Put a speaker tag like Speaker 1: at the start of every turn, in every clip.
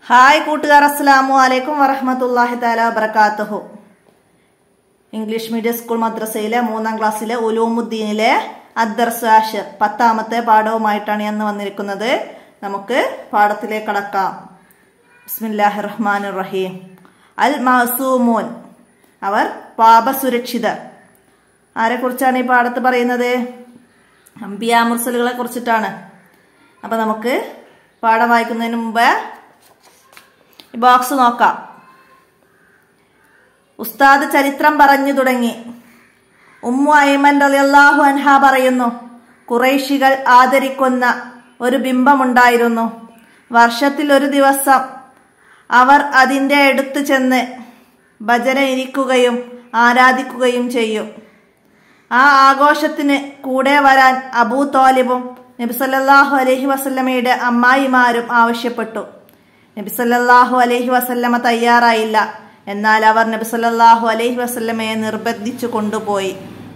Speaker 1: hi കൂട്ടുകാർ അസ്സലാമു അലൈക്കും വറഹമത്തല്ലാഹി താല വബർക്കാത്തുഹു ഇംഗ്ലീഷ് മീഡിയം സ്കൂൾ മദ്രസയിലെ മൂന്നാം ക്ലാസ്സിലെ ഉലൂമുദ്ദീനിലെ അദ്ദർസ് ആഷിർ പത്താമത്തെ പാഠവുമായിട്ടാണ് ഞാൻ ഇന്ന് വന്നിരിക്കുന്നത് നമുക്ക് പാഠത്തിലേക്ക് കടക്കാം ബിസ്മില്ലാഹി റഹ്മാൻ റഹീം അൽ മാസൂമൂൻ അവർ പാപസുരക്ഷിതർ ആരെക്കുറിച്ചാണ് ഈ പാഠത്ത് പറയുന്നത് അംബിയ മുർസലുകളെ കുറിച്ചിട്ടാണ് അപ്പൊ നമുക്ക് പാഠം വായിക്കുന്നതിന് മുമ്പ് ഈ ബോക്സ് നോക്കാം ഉസ്താദ് ചരിത്രം പറഞ്ഞു തുടങ്ങി ഉമ്മു ഐമൻ റളിയല്ലാഹു അൻഹ പറയുന്നു കുറേശികൾ ആദരിക്കുന്ന ഒരു ബിംബമുണ്ടായിരുന്നു വർഷത്തിൽ ഒരു ദിവസം അവർ അതിൻ്റെ അടുത്ത് ചെന്ന് ഭജന ഇരിക്കുകയും ആരാധിക്കുകയും ചെയ്യും ആ ആഘോഷത്തിന് കൂടെ വരാൻ അബൂ തോലിബും നബിസല്ലാഹു അലഹി വസല്ലമയുടെ അമ്മായിമാരും ആവശ്യപ്പെട്ടു നബിസല്ലാഹു അലഹി വസല്ലമ തയ്യാറായില്ല എന്നാൽ അവർ നബിസല്ലാഹു അലഹി വസല്ലമയെ നിർബന്ധിച്ചു കൊണ്ടുപോയി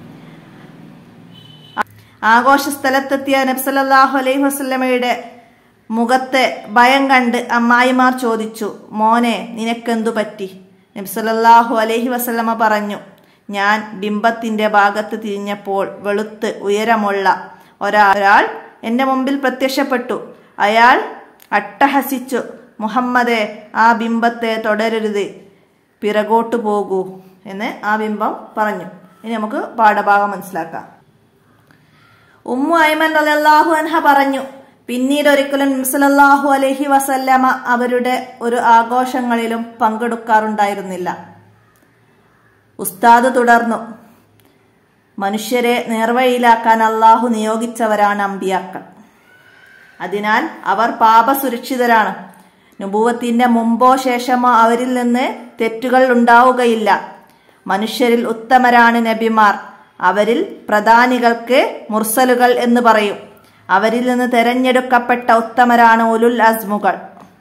Speaker 1: ആഘോഷ സ്ഥലത്തെത്തിയ നബ്സല്ലാഹു അലൈഹി വസല്ലമയുടെ മുഖത്തെ ഭയം കണ്ട് അമ്മായിമാർ ചോദിച്ചു മോനെ നിനക്കെന്തു പറ്റി നബ്സല്ലാഹു അലൈഹി വസല്ലമ പറഞ്ഞു ഞാൻ ബിംബത്തിന്റെ ഭാഗത്ത് തിരിഞ്ഞപ്പോൾ വെളുത്ത് ഉയരമുള്ള ഒരാൾ എന്റെ മുമ്പിൽ പ്രത്യക്ഷപ്പെട്ടു അയാൾ അട്ടഹസിച്ചു മുഹമ്മദെ ആ ബിംബത്തെ തുടരരുത് പിറകോട്ടു പോകൂ എന്ന് ആ ബിംബം പറഞ്ഞു ഇനി നമുക്ക് പാഠഭാഗം മനസ്സിലാക്കാം ഉമ്മു ഐമൻ അലല്ലാഹു അൻഹ പറഞ്ഞു പിന്നീട് ഒരിക്കലും നബ്സലല്ലാഹു അലഹി വസല്ലമ അവരുടെ ഒരു ആഘോഷങ്ങളിലും പങ്കെടുക്കാറുണ്ടായിരുന്നില്ല ഉസ്താദ് തുടർന്നു മനുഷ്യരെ നേർവഴിയിലാക്കാൻ അള്ളാഹു നിയോഗിച്ചവരാണ് അമ്പിയാക്കൾ അതിനാൽ അവർ പാപസുരക്ഷിതരാണ് നുപൂവത്തിന്റെ മുമ്പോ ശേഷമോ അവരിൽ നിന്ന് തെറ്റുകൾ ഉണ്ടാവുകയില്ല മനുഷ്യരിൽ ഉത്തമരാണ് നബിമാർ അവരിൽ പ്രധാനികൾക്ക് മുർസലുകൾ എന്ന് പറയും അവരിൽ നിന്ന് തെരഞ്ഞെടുക്കപ്പെട്ട ഉത്തമരാണ് ഉലുൽ അസ്മുകൾ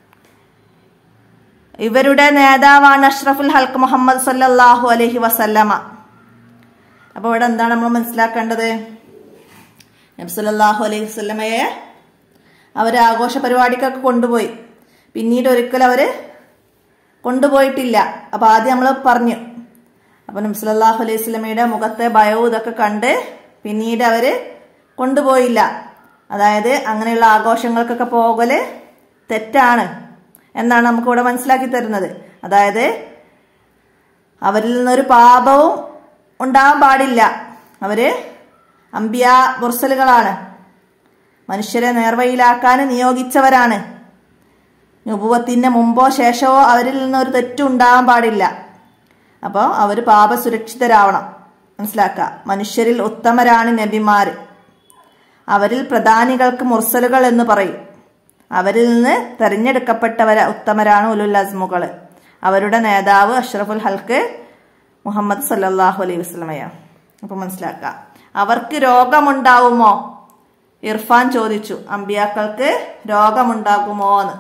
Speaker 1: ഇവരുടെ നേതാവാണ് അഷ്റഫുൽ ഹൽക്ക് മുഹമ്മദ് സല്ലാഹു അലഹി വസല്ലമ അപ്പൊ ഇവിടെ എന്താണ് നമ്മൾ മനസ്സിലാക്കേണ്ടത് നബ്സല്ലാഹു അലൈഹി വസ്ലമയെ അവര് ആഘോഷ പരിപാടിക്കൊക്കെ കൊണ്ടുപോയി പിന്നീട് ഒരിക്കലും അവര് കൊണ്ടുപോയിട്ടില്ല അപ്പൊ ആദ്യം നമ്മൾ പറഞ്ഞു അപ്പൊ നബ്സല്ലാഹു അലൈഹി സ്വലമയുടെ മുഖത്തെ ഭയവും ഇതൊക്കെ കണ്ട് പിന്നീട് അവര് കൊണ്ടുപോയില്ല അതായത് അങ്ങനെയുള്ള ആഘോഷങ്ങൾക്കൊക്കെ പോകല് തെറ്റാണ് എന്നാണ് നമുക്ക് ഇവിടെ മനസ്സിലാക്കി തരുന്നത് അതായത് അവരിൽ നിന്നൊരു പാപവും ഉണ്ടാവാൻ പാടില്ല അവര് അമ്പിയ മുർസലുകളാണ് മനുഷ്യരെ നേർവഴിയിലാക്കാൻ നിയോഗിച്ചവരാണ് നുപുവത്തിന്റെ മുമ്പോ ശേഷമോ അവരിൽ നിന്നൊരു തെറ്റും ഉണ്ടാവാൻ പാടില്ല അപ്പോൾ അവർ പാപസുരക്ഷിതരാവണം മനസ്സിലാക്കുക മനുഷ്യരിൽ ഉത്തമരാണ് നബിമാര് അവരിൽ പ്രധാനികൾക്ക് മുർസലുകൾ എന്ന് പറയും അവരിൽ നിന്ന് തെരഞ്ഞെടുക്കപ്പെട്ടവര ഉത്തമരാണ് ഉലുൽ അസ്മുകൾ അവരുടെ നേതാവ് അഷ്റഫുൽ ഹൽക്ക് മുഹമ്മദ് സല്ലാഹു അലൈഹി വസ്ലമയാണ് അപ്പൊ മനസ്സിലാക്കുക അവർക്ക് രോഗമുണ്ടാവുമോ ഇർഫാൻ ചോദിച്ചു അമ്പിയാക്കൾക്ക് രോഗമുണ്ടാകുമോ എന്ന്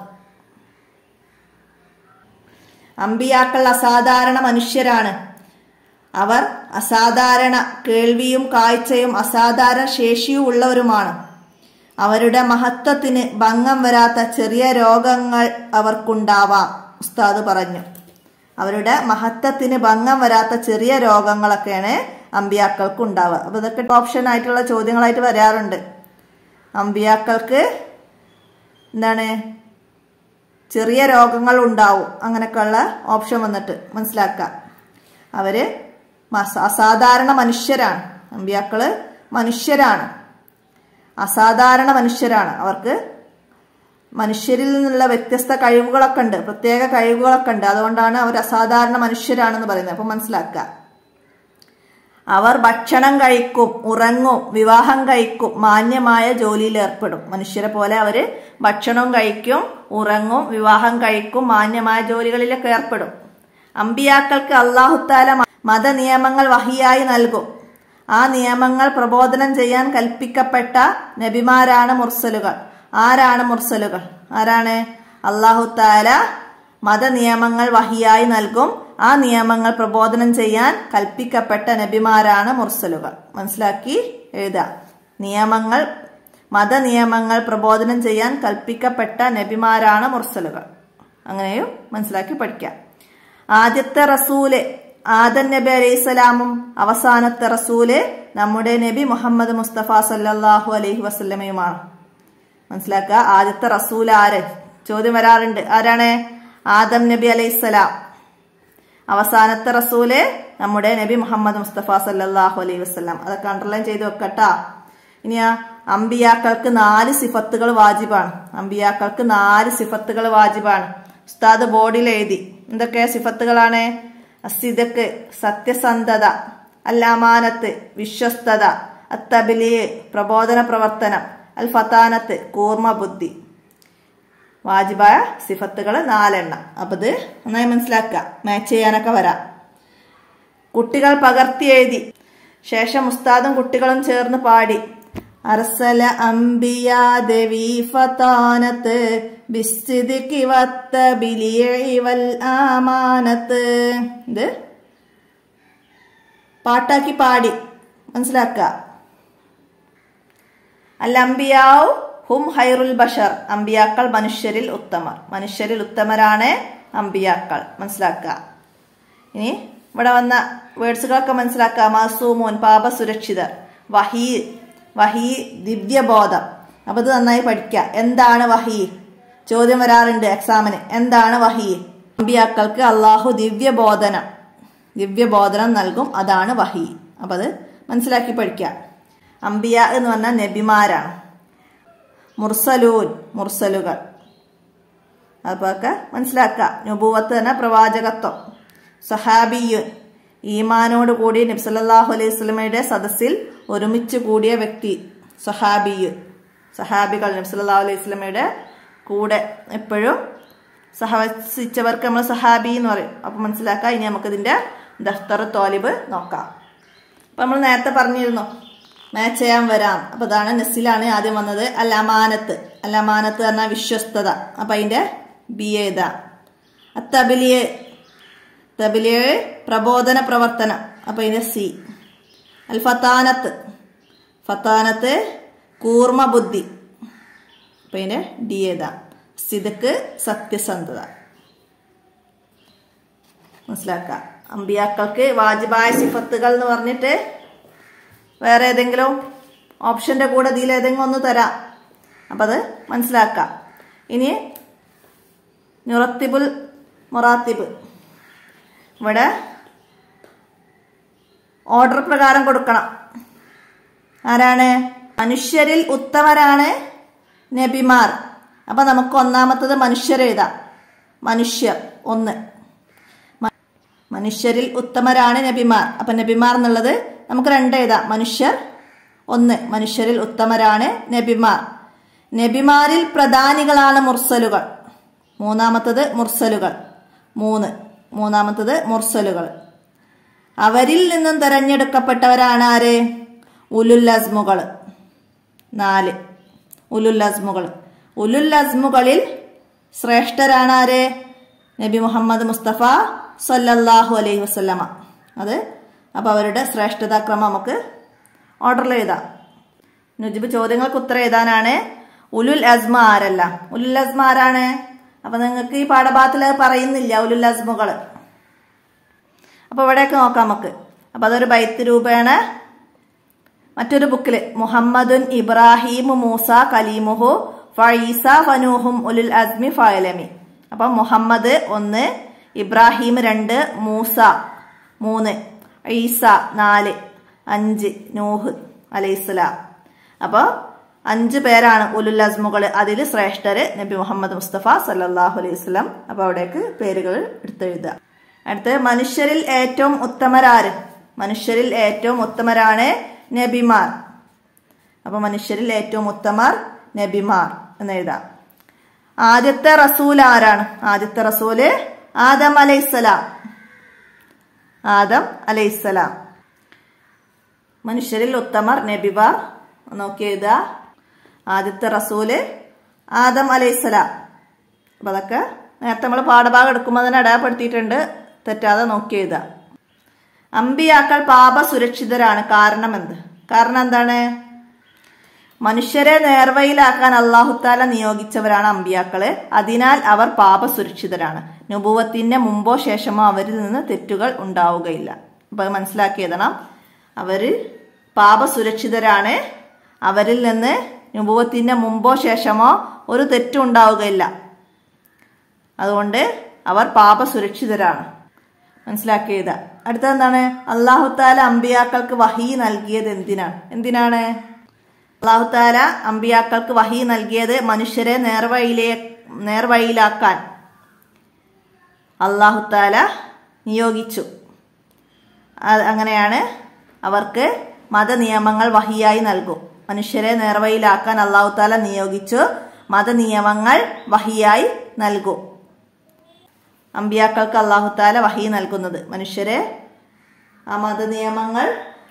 Speaker 1: അമ്പിയാക്കൾ അസാധാരണ മനുഷ്യരാണ് അവർ അസാധാരണ കേൾവിയും കാഴ്ചയും അസാധാരണ ശേഷിയും ഉള്ളവരുമാണ് അവരുടെ മഹത്വത്തിന് ഭംഗം വരാത്ത ചെറിയ രോഗങ്ങൾ അവർക്കുണ്ടാവാം ഉസ്താദ് പറഞ്ഞു അവരുടെ മഹത്വത്തിന് ഭംഗം വരാത്ത ചെറിയ രോഗങ്ങളൊക്കെയാണ് അമ്പിയാക്കൾക്ക് ഉണ്ടാവുക അപ്പൊ ഇതൊക്കെ ഓപ്ഷൻ ആയിട്ടുള്ള ചോദ്യങ്ങളായിട്ട് വരാറുണ്ട് അമ്പിയാക്കൾക്ക് എന്താണ് ചെറിയ രോഗങ്ങൾ ഉണ്ടാവും അങ്ങനെയൊക്കെയുള്ള ഓപ്ഷൻ വന്നിട്ട് മനസ്സിലാക്കുക അവര് അസാധാരണ മനുഷ്യരാണ് അമ്പിയാക്കള് മനുഷ്യരാണ് അസാധാരണ മനുഷ്യരാണ് അവർക്ക് മനുഷ്യരിൽ നിന്നുള്ള വ്യത്യസ്ത കഴിവുകളൊക്കെ ഉണ്ട് പ്രത്യേക കഴിവുകളൊക്കെ ഉണ്ട് അതുകൊണ്ടാണ് അവർ അസാധാരണ മനുഷ്യരാണെന്ന് പറയുന്നത് അപ്പൊ മനസ്സിലാക്കുക അവർ ഭക്ഷണം കഴിക്കും ഉറങ്ങും വിവാഹം കഴിക്കും മാന്യമായ ജോലിയിൽ ഏർപ്പെടും മനുഷ്യരെ പോലെ അവര് ഭക്ഷണം കഴിക്കും ഉറങ്ങും വിവാഹം കഴിക്കും മാന്യമായ ജോലികളിലൊക്കെ ഏർപ്പെടും അമ്പിയാക്കൾക്ക് അള്ളാഹുത്താല മതനിയമങ്ങൾ വഹിയായി നൽകും ആ നിയമങ്ങൾ പ്രബോധനം ചെയ്യാൻ കൽപ്പിക്കപ്പെട്ട നബിമാരാണ് മുർസലുകൾ ആരാണ് മുർസലുകൾ ആരാണ് അള്ളാഹുത്താല മതനിയമങ്ങൾ വഹിയായി നൽകും ആ നിയമങ്ങൾ പ്രബോധനം ചെയ്യാൻ കൽപ്പിക്കപ്പെട്ട നബിമാരാണ് മുർസലുകൾ മനസ്സിലാക്കി എഴുതുക നിയമങ്ങൾ മതനിയമങ്ങൾ പ്രബോധനം ചെയ്യാൻ കൽപ്പിക്കപ്പെട്ട നബിമാരാണ് മുർസലുകൾ അങ്ങനെയും മനസ്സിലാക്കി പഠിക്കാം ആദ്യത്തെ റസൂല് ആദൻ നബി അലൈഹിസ്സലാമും അവസാനത്തെ റസൂല് നമ്മുടെ നബി മുഹമ്മദ് മുസ്തഫ സല്ലല്ലാഹു അലൈഹി വസല്ലമയുമാണ് മനസ്സിലാക്കുക ആദ്യത്തെ റസൂൽ ആര് ചോദ്യം വരാറുണ്ട് ആരാണ് ആദം നബി അലൈഹിസ്സലാം അവസാനത്തെ റസൂല് നമ്മുടെ നബി മുഹമ്മദ് മുസ്തഫ സല്ലല്ലാഹു അലൈഹി വസല്ലം അതൊക്കെ അണ്ടർലൈൻ ചെയ്ത് വെക്കട്ടാ ഇനിയാ അമ്പിയാക്കൾക്ക് നാല് സിഫത്തുകൾ വാജിബാണ് അമ്പിയാക്കൾക്ക് നാല് സിഫത്തുകൾ വാജിബാണ് ഉസ്താദ് ബോർഡിൽ എഴുതി എന്തൊക്കെ സിഫത്തുകളാണ് അസിദക്ക് സത്യസന്ധത അല്ലാമാനത്ത് വിശ്വസ്തത അത്തബിലിയ് പ്രബോധന പ്രവർത്തനം അൽ ഫത്താനത്ത് കൂർമ്മ ബുദ്ധി വാജിബായ സിഫത്തുകൾ നാലെണ്ണം അപ്പൊ ഇത് നന്നായി മനസ്സിലാക്കുക മാച്ച് ചെയ്യാനൊക്കെ വരാം കുട്ടികൾ പകർത്തി എഴുതി ശേഷം ഉസ്താദും കുട്ടികളും ചേർന്ന് പാടി അർസല അംബിയ ദേവി ഫതാനത്ത് ബിസ്തിദിക്കി വത്ത ബിലിയവൽ ആമാനത്ത് ഇത് പാട്ടാക്കി പാടി മനസ്സിലാക്കുക അൽ അംബിയാവ് ഹും ഹൈറുൽ ബഷർ അമ്പിയാക്കൾ മനുഷ്യരിൽ ഉത്തമർ മനുഷ്യരിൽ ഉത്തമരാണ് അമ്പിയാക്കൾ മനസ്സിലാക്കുക ഇനി ഇവിടെ വന്ന വേർഡ്സുകളൊക്കെ മനസ്സിലാക്കുക മാസൂമോൻ പാപ സുരക്ഷിതർ വഹീ വഹീ ദിവ്യബോധം അപ്പൊ ഇത് നന്നായി പഠിക്കുക എന്താണ് വഹീ ചോദ്യം വരാറുണ്ട് എക്സാമിന് എന്താണ് വഹീ അമ്പിയാക്കൾക്ക് അള്ളാഹു ദിവ്യബോധനം ദിവ്യബോധനം നൽകും അതാണ് വഹീ അപ്പൊ അത് മനസ്സിലാക്കി പഠിക്കുക അമ്പിയ എന്ന് പറഞ്ഞാൽ നബിമാരാണ് മുർസലൂൻ മുർസലുകൾ അതൊക്കെ മനസ്സിലാക്കുക നുബൂവത്ത് തന്നെ പ്രവാചകത്വം സഹാബിയുൻ ഈമാനോട് കൂടി നബ്സല്ലാഹു അലൈഹി സ്വലമയുടെ സദസ്സിൽ ഒരുമിച്ച് കൂടിയ വ്യക്തി സഹാബിയുൻ സഹാബികൾ നബ്സല്ലാഹു അലൈഹി സ്വലമയുടെ കൂടെ എപ്പോഴും സഹവസിച്ചവർക്ക് നമ്മൾ സഹാബി എന്ന് പറയും അപ്പൊ മനസ്സിലാക്കാം ഇനി നമുക്കിതിന്റെ ദഫ്തർ തോലിബ് നോക്കാം അപ്പൊ നമ്മൾ നേരത്തെ പറഞ്ഞിരുന്നു മാച്ച് ചെയ്യാൻ വരാം അപ്പൊ അതാണ് നെസ്സിലാണ് ആദ്യം വന്നത് അൽ അമാനത്ത് അൽ അമാനത്ത് പറഞ്ഞാൽ വിശ്വസ്തത അപ്പൊ അതിന്റെ ബി എഴുതാ തബിലിയെ തബിലിയെ പ്രബോധന പ്രവർത്തനം അപ്പൊ അതിന്റെ സി അൽ ഫത്താനത്ത് ഫത്താനത്ത് കൂർമ്മ ബുദ്ധി അപ്പൊ അതിന്റെ ഡി എഴുതാ സിദക്ക് സത്യസന്ധത മനസ്സിലാക്കുക അമ്പിയാക്കൾക്ക് വാജിബായ സിഫത്തുകൾ എന്ന് പറഞ്ഞിട്ട് വേറെ ഏതെങ്കിലും ഓപ്ഷന്റെ കൂടെ ഇതിൽ ഏതെങ്കിലും ഒന്ന് തരാം അപ്പം അത് മനസ്സിലാക്കാം ഇനി നുറത്തിബുൽ മൊറാത്തിബ് ഇവിടെ ഓർഡർ പ്രകാരം കൊടുക്കണം ആരാണ് മനുഷ്യരിൽ ഉത്തമരാണ് നബിമാർ അപ്പൊ നമുക്ക് ഒന്നാമത്തത് മനുഷ്യർ എഴുതാം മനുഷ്യർ ഒന്ന് മനുഷ്യരിൽ ഉത്തമരാണ് നബിമാർ അപ്പൊ നബിമാർ എന്നുള്ളത് നമുക്ക് രണ്ട് എഴുതാം മനുഷ്യർ ഒന്ന് മനുഷ്യരിൽ ഉത്തമരാണ് നബിമാർ നബിമാരിൽ പ്രധാനികളാണ് മുർസലുകൾ മൂന്നാമത്തത് മുർസലുകൾ മൂന്ന് മൂന്നാമത്തത് മുർസലുകൾ അവരിൽ നിന്നും തെരഞ്ഞെടുക്കപ്പെട്ടവരാണ് ആര് ഉലുൽ അസ്മുകൾ നാല് ഉലുൽ അസ്മുകൾ ഉലുൽ അസ്മുകളിൽ ശ്രേഷ്ഠരാണ് ആര് നബി മുഹമ്മദ് മുസ്തഫ സല്ലല്ലാഹു അലൈഹി വസല്ലമ അത് അപ്പോൾ അവരുടെ ശ്രേഷ്ഠതാക്രമം നമുക്ക് ഓർഡറിൽ എഴുതാം നുജിബ് ചോദ്യങ്ങൾക്ക് ഉത്തരം എഴുതാനാണ് ഉലുൽ അസ്മ ആരല്ല ഉലുൽ അസ്മ ആരാണ് അപ്പൊ നിങ്ങൾക്ക് ഈ പാഠഭാഗത്തിൽ അത് പറയുന്നില്ല ഉലുൽ അസ്മുകൾ അപ്പൊ ഇവിടെയൊക്കെ നോക്കാം നമുക്ക് അപ്പൊ അതൊരു ബൈത്ത് രൂപേണ മറ്റൊരു ബുക്കിൽ മുഹമ്മദുൻ ഇബ്രാഹിം മൂസ കലീമുഹു ഫീസ ഫനൂഹും ഉലുൽ അസ്മി ഫയലമി അപ്പൊ മുഹമ്മദ് ഒന്ന് ഇബ്രാഹിം രണ്ട് മൂസ മൂന്ന് ഈസ നാല് അഞ്ച് നൂഹ് അലൈഹിസ്സലാം അപ്പോൾ അഞ്ച് പേരാണ് ഉലുൽ അസ്മുകൾ അതിൽ ശ്രേഷ്ഠര് നബി മുഹമ്മദ് മുസ്തഫ സല്ലാഹു അലൈഹി വസ്ലം അപ്പോൾ അവിടേക്ക് പേരുകൾ എടുത്തെഴുതുക അടുത്ത് മനുഷ്യരിൽ ഏറ്റവും ഉത്തമരാര് മനുഷ്യരിൽ ഏറ്റവും ഉത്തമരാണ് നബിമാർ അപ്പൊ മനുഷ്യരിൽ ഏറ്റവും ഉത്തമർ നബിമാർ എന്ന് എഴുതാം ആദ്യത്തെ റസൂൽ ആരാണ് ആദ്യത്തെ റസൂല് ആദം അലൈസലാം ആദം അലൈസലാം മനുഷ്യരിൽ ഉത്തമർ നബിമാർ നോക്കി എഴുതുക ആദ്യത്തെ റസൂല് ആദം അലൈസലാം അപ്പൊ അതൊക്കെ നേരത്തെ നമ്മൾ പാഠഭാഗം എടുക്കുമ്പോൾ തന്നെ അടയാളപ്പെടുത്തിയിട്ടുണ്ട് തെറ്റാതെ നോക്കി എഴുതുക അമ്പിയാക്കൾ പാപ സുരക്ഷിതരാണ് കാരണം എന്ത് കാരണം എന്താണ് മനുഷ്യരെ നേർവയിലാക്കാൻ അള്ളാഹുത്താല നിയോഗിച്ചവരാണ് അമ്പിയാക്കള് അതിനാൽ അവർ പാപസുരക്ഷിതരാണ് നുപൂവത്തിന്റെ മുമ്പോ ശേഷമോ അവരിൽ നിന്ന് തെറ്റുകൾ ഉണ്ടാവുകയില്ല അപ്പൊ മനസ്സിലാക്കി എഴുതണം അവര് പാപസുരക്ഷിതരാണ് അവരിൽ നിന്ന് നുപൂവത്തിന്റെ മുമ്പോ ശേഷമോ ഒരു തെറ്റും ഉണ്ടാവുകയില്ല അതുകൊണ്ട് അവർ പാപസുരക്ഷിതരാണ് മനസ്സിലാക്കിയത് അടുത്ത എന്താണ് അള്ളാഹുത്താല അമ്പിയാക്കൾക്ക് വഹി നൽകിയത് എന്തിനാണ് എന്തിനാണ് അള്ളാഹുത്താല അമ്പിയാക്കൾക്ക് വഹി നൽകിയത് മനുഷ്യരെ നേർവഴിയിലേ നേർവഴിയിലാക്കാൻ അള്ളാഹുത്താല നിയോഗിച്ചു അത് അങ്ങനെയാണ് അവർക്ക് മതനിയമങ്ങൾ വഹിയായി നൽകും മനുഷ്യരെ നേർവഴിയിലാക്കാൻ അള്ളാഹുത്താല നിയോഗിച്ചു മതനിയമങ്ങൾ വഹിയായി നൽകും അമ്പിയാക്കൾക്ക് അള്ളാഹുത്താല വഹി നൽകുന്നത് മനുഷ്യരെ ആ മതനിയമങ്ങൾ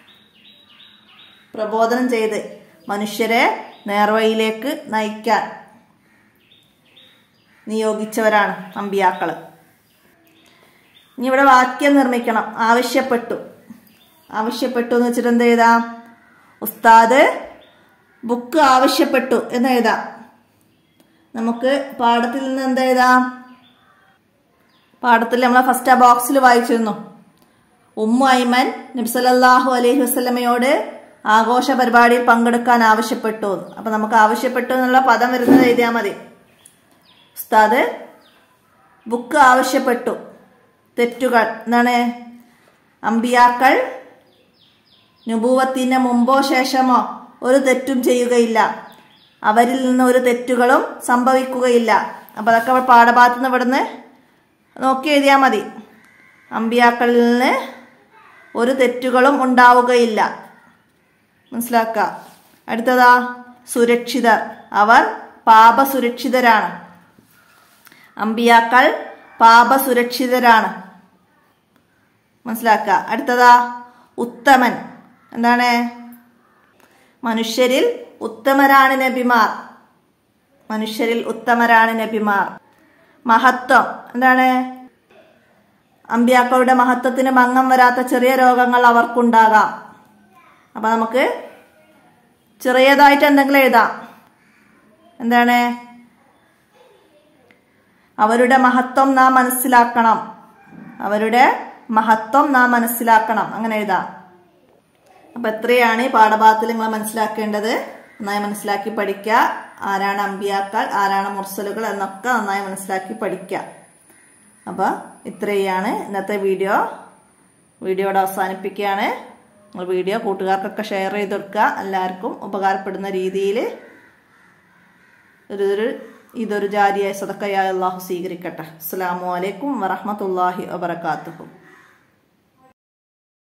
Speaker 1: പ്രബോധനം ചെയ്ത് മനുഷ്യരെ നേർവഴിയിലേക്ക് നയിക്കാൻ നിയോഗിച്ചവരാണ് അമ്പിയാക്കള് ഇനി ഇവിടെ വാക്യം നിർമ്മിക്കണം ആവശ്യപ്പെട്ടു ആവശ്യപ്പെട്ടു എന്ന് വെച്ചിട്ട് എന്ത് എഴുതാം ഉസ്താദ് ബുക്ക് ആവശ്യപ്പെട്ടു എന്ന് എഴുതാം നമുക്ക് പാഠത്തിൽ നിന്ന് എന്ത് എഴുതാം പാഠത്തിൽ നമ്മൾ ഫസ്റ്റ് ആ ബോക്സിൽ വായിച്ചിരുന്നു ഉമ്മു ഐമൻ നബ്സലല്ലാഹു അലൈഹി വസ്ലമയോട് ആഘോഷ പരിപാടിയിൽ പങ്കെടുക്കാൻ ആവശ്യപ്പെട്ടു അപ്പൊ നമുക്ക് ആവശ്യപ്പെട്ടു എന്നുള്ള പദം വരുന്നത് എഴുതിയാൽ മതി ഉസ്താദ് ബുക്ക് ആവശ്യപ്പെട്ടു തെറ്റുകൾ എന്താണ് അമ്പിയാക്കൾ നുപൂവത്തിന് മുമ്പോ ശേഷമോ ഒരു തെറ്റും ചെയ്യുകയില്ല അവരിൽ നിന്ന് ഒരു തെറ്റുകളും സംഭവിക്കുകയില്ല അപ്പൊ അതൊക്കെ പാഠഭാഗത്ത് നിന്ന് ഇവിടുന്ന് നോക്കി എഴുതിയാൽ മതി അമ്പിയാക്കളിൽ നിന്ന് ഒരു തെറ്റുകളും ഉണ്ടാവുകയില്ല മനസ്സിലാക്കുക അടുത്തതാ സുരക്ഷിതർ അവർ പാപസുരക്ഷിതരാണ് അമ്പിയാക്കൾ പാപസുരക്ഷിതരാണ് മനസ്സിലാക്കുക അടുത്തതാ ഉത്തമൻ എന്താണ് മനുഷ്യരിൽ ഉത്തമരാണ് നബിമാർ മനുഷ്യരിൽ ഉത്തമരാണ് നബിമാർ മഹത്വം എന്താണ് അമ്പിയാക്കളുടെ മഹത്വത്തിന് ഭംഗം വരാത്ത ചെറിയ രോഗങ്ങൾ അവർക്കുണ്ടാകാം അപ്പൊ നമുക്ക് ചെറിയതായിട്ട് എന്തെങ്കിലും എഴുതാം എന്താണ് അവരുടെ മഹത്വം നാം മനസ്സിലാക്കണം അവരുടെ മഹത്വം നാം മനസ്സിലാക്കണം അങ്ങനെ എഴുതാം അപ്പൊ എത്രയാണ് ഈ പാഠഭാഗത്തിൽ നിങ്ങൾ മനസ്സിലാക്കേണ്ടത് നന്നായി മനസ്സിലാക്കി പഠിക്കുക ആരാണ് അമ്പിയാക്കൾ ആരാണ് മുർസലുകൾ എന്നൊക്കെ നന്നായി മനസ്സിലാക്കി പഠിക്കുക അപ്പൊ ഇത്രയാണ് ഇന്നത്തെ വീഡിയോ വീഡിയോയുടെ അവസാനിപ്പിക്കുകയാണ് നിങ്ങൾ വീഡിയോ കൂട്ടുകാർക്കൊക്കെ ഷെയർ ചെയ്ത് കൊടുക്കുക എല്ലാവർക്കും ഉപകാരപ്പെടുന്ന രീതിയിൽ ഒരു ഇതൊരു ജാരിയായ സദക്കയായ അള്ളാഹു സ്വീകരിക്കട്ടെ അസ്സാം വലൈക്കും വറഹമത്തല്ലാഹി വബർക്കാത്തുഹു